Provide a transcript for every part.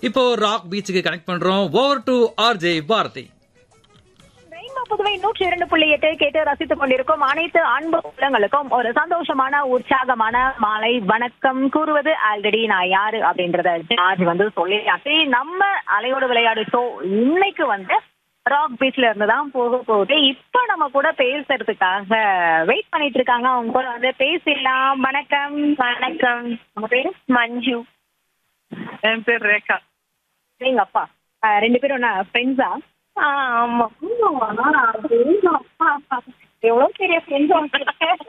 இப்போ ராக் பீச்சுக்கு கனெக்ட் பண்றோம் over to RJ Bharathi rainbow Puduvai நூற்றி இரண்டு புள்ளி எட்டு கேட்டு ரசித்துக் கொண்டிருக்கும் அனைத்து அன்பு உள்ளங்களுக்கும் ஒரு சந்தோஷமான உற்சாகமான மாலை வணக்கம் கூறுவது ஆல்ரெடி நான் யாரு அப்படின்றத ஜார்ஜ் வந்து சொல்லியாச்சு நம்ம அலையோடு விளையாடு ஷோ இன்னைக்கு வந்து ராக் பீச்ல இருந்து தான் போக போகுது இப்ப நம்ம கூட பேசுறதுக்காக வெயிட் பண்ணிட்டு இருக்காங்க அவங்க கூட வந்து பேசிடலாம் வணக்கம் வணக்கம் உங்க பேரு மஞ்சு என் பேர் ரேகா எங்க அப்பா அஹ் ரெண்டு பேரும் என்ன ஃப்ரெண்ட்ஸா ஆமா எவ்வளவு பெரிய ஃப்ரெண்ட்ஸ்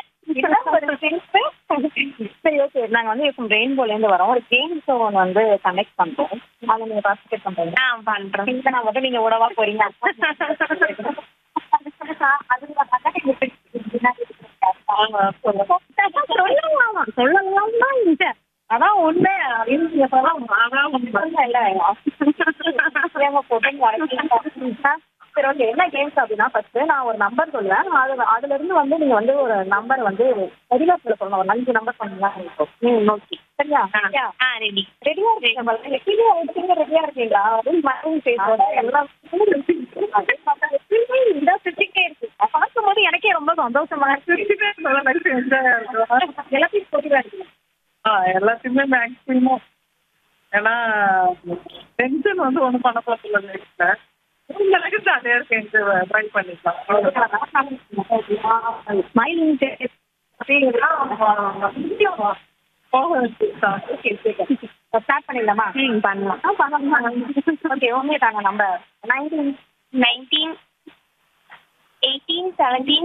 சரி ஓகே நாங்க வந்து இப்போ ரெயின்போல இருந்து வரோம் ஒரு கேம் ஷோ ஒன்று வந்து கனெக்ட் பண்றோம் அதை நீங்க பார்ட்டிசிபேட் பண்றீங்க ஆ பண்றோம் இந்த நான் மட்டும் நீங்க உடவா போறீங்க சொல்லலாம் சொல்லலாம் தான் இந்த அதான் உண்மை அப்படின்னு நீங்க சொல்லலாம் அதான் உண்மை இல்ல ஏங்க போட்டு வரைக்கும் சரி ஓகே என்ன கேம்ஸ் அப்படின்னா ஃபர்ஸ்ட் நான் ஒரு நம்பர் சொல்லுவேன் அது அதுல இருந்து வந்து நீங்க வந்து ஒரு நம்பர் வந்து ரெடியா சொல்ல சொல்லணும் ஒரு அஞ்சு நம்பர் சொன்னீங்கன்னா ம் ஓகே சரியா ரெடி ரெடியா இருக்கீங்க எப்பயுமே எடுத்தீங்க ரெடியா இருக்கீங்களா அப்படின்னு மறுபடியும் பேசோட எல்லாம் இந்த சுத்திக்கே இருக்கு பார்க்கும்போது எனக்கே ரொம்ப சந்தோஷமா இருக்கு எல்லாத்தையும் போட்டுதான் இருக்கு ஆ எல்லாத்தையுமே மேக்ஸிமம் ஏன்னா டென்ஷன் வந்து ஒன்றும் பண்ண போகிறதில்ல லைஃப்பில் உங்களுக்கு ஜாலியாக இருக்கேன் ட்ரை பண்ணிக்கலாம் ஸ்மைலிங் ஸ்டார்ட் பண்ணிடலாமா ம் பண்ணலாம் பண்ணலாம் ஓகே ஓகே தாங்க number nineteen nineteen eighteen seventeen